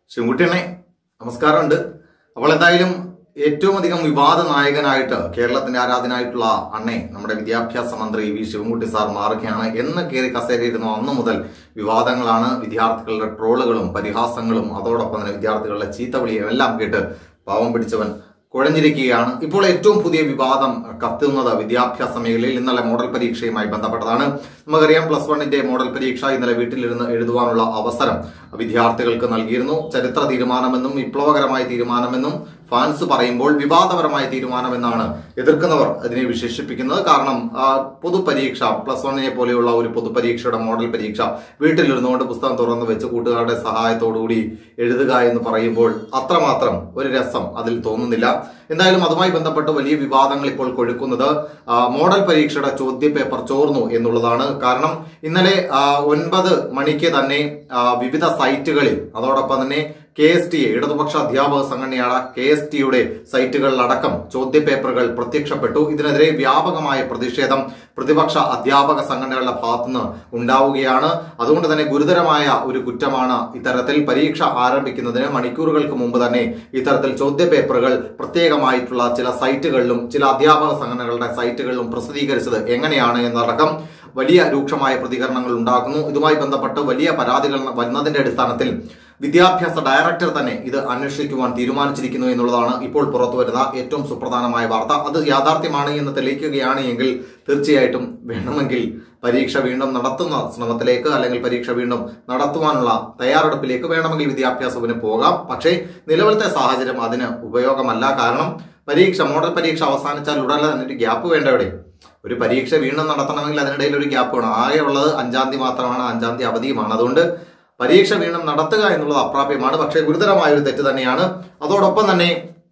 ശിവൻകുട്ടിയണ്ണേ നമസ്കാരമുണ്ട് അപ്പോൾ എന്തായാലും ഏറ്റവും അധികം വിവാദ നായകനായിട്ട് കേരളത്തിന്റെ ആരാധനായിട്ടുള്ള അണ്ണേ നമ്മുടെ വിദ്യാഭ്യാസ മന്ത്രി വി ശിവൻകുട്ടി സാർ മാറുകയാണ് എന്ന് കയറി കസേരയിരുന്നു അന്നു മുതൽ വിവാദങ്ങളാണ് വിദ്യാർത്ഥികളുടെ ട്രോളുകളും പരിഹാസങ്ങളും അതോടൊപ്പം തന്നെ വിദ്യാർത്ഥികളുടെ ചീത്തവിളിയും എല്ലാം കേട്ട് പാവം പിടിച്ചവൻ കുഴഞ്ഞിരിക്കുകയാണ് ഇപ്പോൾ ഏറ്റവും പുതിയ വിവാദം കത്തുന്നത് വിദ്യാഭ്യാസ മേഖലയിൽ ഇന്നലെ മോഡൽ പരീക്ഷയുമായി ബന്ധപ്പെട്ടതാണ് നമുക്കറിയാം പ്ലസ് വണ്ണിന്റെ മോഡൽ പരീക്ഷ ഇന്നലെ വീട്ടിലിരുന്ന് എഴുതുവാനുള്ള അവസരം വിദ്യാർത്ഥികൾക്ക് നൽകിയിരുന്നു ചരിത്ര തീരുമാനമെന്നും വിപ്ലവകരമായ തീരുമാനമെന്നും ഫാൻസ് പറയുമ്പോൾ വിവാദപരമായ തീരുമാനമെന്നാണ് എതിർക്കുന്നവർ അതിനെ വിശേഷിപ്പിക്കുന്നത് കാരണം ആ, പൊതുപരീക്ഷ പ്ലസ് വണ്ണിനെ പോലെയുള്ള ഒരു പൊതുപരീക്ഷയുടെ മോഡൽ പരീക്ഷ വീട്ടിലിരുന്നുകൊണ്ട് പുസ്തകം തുറന്നു വെച്ച് കൂട്ടുകാരുടെ സഹായത്തോടുകൂടി എഴുതുക എന്ന് പറയുമ്പോൾ അത്രമാത്രം ഒരു രസം അതിൽ തോന്നുന്നില്ല എന്തായാലും അതുമായി ബന്ധപ്പെട്ട് വലിയ വിവാദങ്ങൾ ഇപ്പോൾ കൊഴുക്കുന്നത് ആ, മോഡൽ പരീക്ഷയുടെ ചോദ്യ പേപ്പർ ചോർന്നു എന്നുള്ളതാണ് കാരണം ഇന്നലെ ആ, ഒൻപത് മണിക്ക് തന്നെ ആ, വിവിധ സൈറ്റുകളിൽ അതോടൊപ്പം തന്നെ കെ എസ് ടി ഇടതുപക്ഷ അധ്യാപക സംഘടനയായ കെ എസ് ടിയുടെ സൈറ്റുകളിലടക്കം ചോദ്യപേപ്പറുകൾ പ്രത്യക്ഷപ്പെട്ടു ഇതിനെതിരെ വ്യാപകമായ പ്രതിഷേധം പ്രതിപക്ഷ അധ്യാപക സംഘടനകളുടെ ഭാഗത്തുനിന്ന് ഉണ്ടാവുകയാണ് അതുകൊണ്ട് തന്നെ ഗുരുതരമായ ഒരു കുറ്റമാണ് ഇത്തരത്തിൽ പരീക്ഷ ആരംഭിക്കുന്നതിന് മണിക്കൂറുകൾക്ക് മുമ്പ് തന്നെ ഇത്തരത്തിൽ ചോദ്യപേപ്പറുകൾ പ്രത്യേകമായിട്ടുള്ള ചില സൈറ്റുകളിലും ചില അധ്യാപക സംഘടനകളുടെ സൈറ്റുകളിലും പ്രസിദ്ധീകരിച്ചത് എങ്ങനെയാണ് എന്നടക്കം വലിയ രൂക്ഷമായ പ്രതികരണങ്ങൾ ഉണ്ടാക്കുന്നു ഇതുമായി ബന്ധപ്പെട്ട് വലിയ പരാതികൾ വരുന്നതിന്റെ അടിസ്ഥാനത്തിൽ വിദ്യാഭ്യാസ ഡയറക്ടർ തന്നെ ഇത് അന്വേഷിക്കുവാൻ തീരുമാനിച്ചിരിക്കുന്നു എന്നുള്ളതാണ് ഇപ്പോൾ പുറത്തു വരുന്ന ഏറ്റവും സുപ്രധാനമായ വാർത്ത അത് യാഥാർത്ഥ്യമാണ് എന്ന് തെളിയിക്കുകയാണ് എങ്കിൽ തീർച്ചയായിട്ടും വേണമെങ്കിൽ പരീക്ഷ വീണ്ടും നടത്തുന്ന ശ്രമത്തിലേക്ക് അല്ലെങ്കിൽ പരീക്ഷ വീണ്ടും നടത്തുവാനുള്ള തയ്യാറെടുപ്പിലേക്ക് വേണമെങ്കിൽ വിദ്യാഭ്യാസ വകുപ്പിന് പോകാം പക്ഷേ നിലവിലത്തെ സാഹചര്യം അതിന് ഉപയോഗമല്ല കാരണം പരീക്ഷ മോഡൽ പരീക്ഷ അവസാനിച്ചാൽ ഉടനെ തന്നെ ഒരു ഗ്യാപ്പ് വേണ്ട ഇവിടെ ഒരു പരീക്ഷ വീണ്ടും നടത്തണമെങ്കിൽ അതിനിടയിൽ ഒരു ഗ്യാപ്പ് വേണം ആകെ ഉള്ളത് അഞ്ചാം തീയതി മാത്രമാണ് അഞ്ചാം തീയതി അവധിയുമാണ് അതുകൊണ്ട് പരീക്ഷ വീണ്ടും നടത്തുക എന്നുള്ളത് അപ്രാപ്യമാണ് പക്ഷേ ഗുരുതരമായ ഒരു തെറ്റ് തന്നെയാണ് അതോടൊപ്പം തന്നെ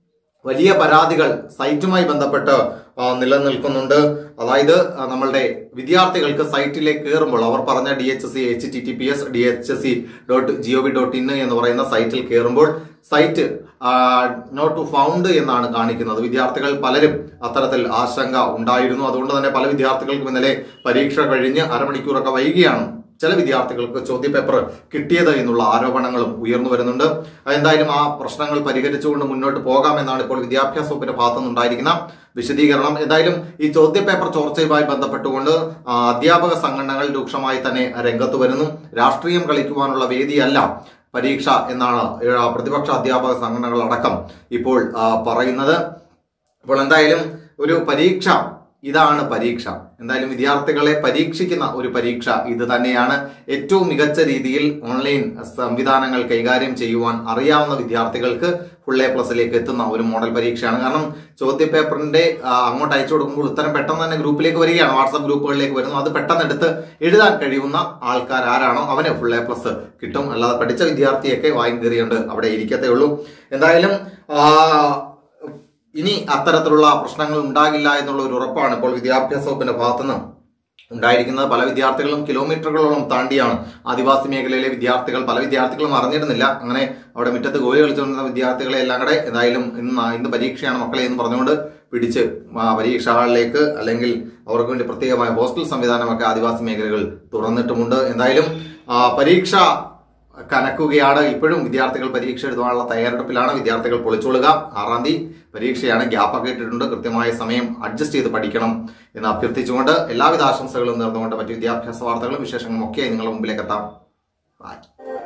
വലിയ പരാതികൾ സൈറ്റുമായി ബന്ധപ്പെട്ട് ആ, നിലനിൽക്കുന്നുണ്ട് അതായത് ആ, നമ്മളുടെ വിദ്യാർത്ഥികൾക്ക് സൈറ്റിലേക്ക് കയറുമ്പോൾ അവർ പറഞ്ഞ D H C H T T P S D H C dot G O V dot in എന്ന് പറയുന്ന സൈറ്റിൽ കയറുമ്പോൾ സൈറ്റ് നോട്ട് ഫൗണ്ട് എന്നാണ് കാണിക്കുന്നത് വിദ്യാർത്ഥികൾ പലരും അത്തരത്തിൽ ആശങ്ക ഉണ്ടായിരുന്നു അതുകൊണ്ട് തന്നെ പല വിദ്യാർത്ഥികൾക്കും ഇന്നലെ പരീക്ഷ കഴിഞ്ഞ് അരമണിക്കൂറൊക്കെ വൈകിയാണ് ചില വിദ്യാർത്ഥികൾക്ക് ചോദ്യപേപ്പർ കിട്ടിയത് എന്നുള്ള ആരോപണങ്ങളും ഉയർന്നു വരുന്നുണ്ട് എന്തായാലും ആ പ്രശ്നങ്ങൾ പരിഹരിച്ചുകൊണ്ട് മുന്നോട്ട് പോകാമെന്നാണ് ഇപ്പോൾ വിദ്യാഭ്യാസ വകുപ്പിന്റെ ഭാഗത്തുനിന്നുണ്ടായിരിക്കുന്ന വിശദീകരണം എന്തായാലും ഈ ചോദ്യപേപ്പർ ചോർച്ചയുമായി ബന്ധപ്പെട്ടുകൊണ്ട് ആ, അധ്യാപക സംഘടനകൾ രൂക്ഷമായി തന്നെ രംഗത്ത് വരുന്നു രാഷ്ട്രീയം കളിക്കുവാനുള്ള വേദിയല്ല പരീക്ഷ എന്നാണ് ആ, പ്രതിപക്ഷ അധ്യാപക സംഘടനകൾ അടക്കം ഇപ്പോൾ ആ, പറയുന്നത് അപ്പോൾ എന്തായാലും ഒരു പരീക്ഷ ഇതാണ് പരീക്ഷ എന്തായാലും വിദ്യാർത്ഥികളെ പരീക്ഷിക്കുന്ന ഒരു പരീക്ഷ ഇത് തന്നെയാണ് ഏറ്റവും മികച്ച രീതിയിൽ ഓൺലൈൻ സംവിധാനങ്ങൾ കൈകാര്യം ചെയ്യുവാൻ അറിയാവുന്ന വിദ്യാർത്ഥികൾക്ക് ഫുൾ എ പ്ലസിലേക്ക് എത്തുന്ന ഒരു മോഡൽ പരീക്ഷയാണ് കാരണം ചോദ്യപേപ്പറിന്റെ ആ, അങ്ങോട്ട് അയച്ചു കൊടുക്കുമ്പോൾ ഉത്തരം പെട്ടെന്ന് തന്നെ ഗ്രൂപ്പിലേക്ക് വരികയാണ് വാട്സാപ്പ് ഗ്രൂപ്പുകളിലേക്ക് വരുന്നു അത് പെട്ടെന്ന് എടുത്ത് എഴുതാൻ കഴിയുന്ന ആൾക്കാർ ആരാണോ അവന് ഫുൾ എ പ്ലസ് കിട്ടും അല്ലാതെ പഠിച്ച വിദ്യാർത്ഥിയൊക്കെ വാങ്ങി കയറിയുണ്ട് അവിടെ ഇരിക്കത്തേ ഉള്ളൂ എന്തായാലും ആ, ഇനി അത്തരത്തിലുള്ള പ്രശ്നങ്ങൾ ഉണ്ടാകില്ല എന്നുള്ള ഒരു ഉറപ്പാണ് ഇപ്പോൾ വിദ്യാഭ്യാസ വകുപ്പിന്റെ ഭാഗത്തുനിന്ന് ഉണ്ടായിരിക്കുന്നത് പല വിദ്യാർത്ഥികളും കിലോമീറ്ററുകളോളം താണ്ടിയാണ് ആദിവാസി മേഖലയിലെ വിദ്യാർത്ഥികൾ പല വിദ്യാർത്ഥികളും അറിഞ്ഞിരുന്നില്ല അങ്ങനെ അവിടെ മുറ്റത്ത് ഗോലി കളിച്ചുകൊണ്ടിരുന്ന വിദ്യാർത്ഥികളെ എല്ലാം കൂടെ ഏതായാലും ഇന്ന് ഇന്ന് പരീക്ഷയാണ് മക്കളെ എന്ന് പറഞ്ഞുകൊണ്ട് പിടിച്ച് ആ പരീക്ഷാ ഹാളിലേക്ക് അല്ലെങ്കിൽ അവർക്ക് വേണ്ടി പ്രത്യേകമായ ഹോസ്റ്റൽ സംവിധാനമൊക്കെ ആദിവാസി മേഖലകൾ തുറന്നിട്ടുമുണ്ട് എന്തായാലും ആ, പരീക്ഷ കനക്കുകയാണ് ഇപ്പോഴും വിദ്യാർത്ഥികൾ പരീക്ഷ എഴുതുവാനുള്ള തയ്യാറെടുപ്പിലാണ് വിദ്യാർത്ഥികൾ പൊളിച്ചോളുക ആറാം തീയതി പരീക്ഷയാണ് ഗ്യാപ്പൊക്കെ ഇട്ടിട്ടുണ്ട് കൃത്യമായ സമയം അഡ്ജസ്റ്റ് ചെയ്ത് പഠിക്കണം എന്ന് അഭ്യർത്ഥിച്ചുകൊണ്ട് എല്ലാവിധ ആശംസകളും നേർന്നുകൊണ്ട് മറ്റു വിദ്യാഭ്യാസ വാർത്തകളും വിശേഷങ്ങളും ഒക്കെ നിങ്ങളുടെ മുമ്പിലേക്ക് എത്താം ബൈ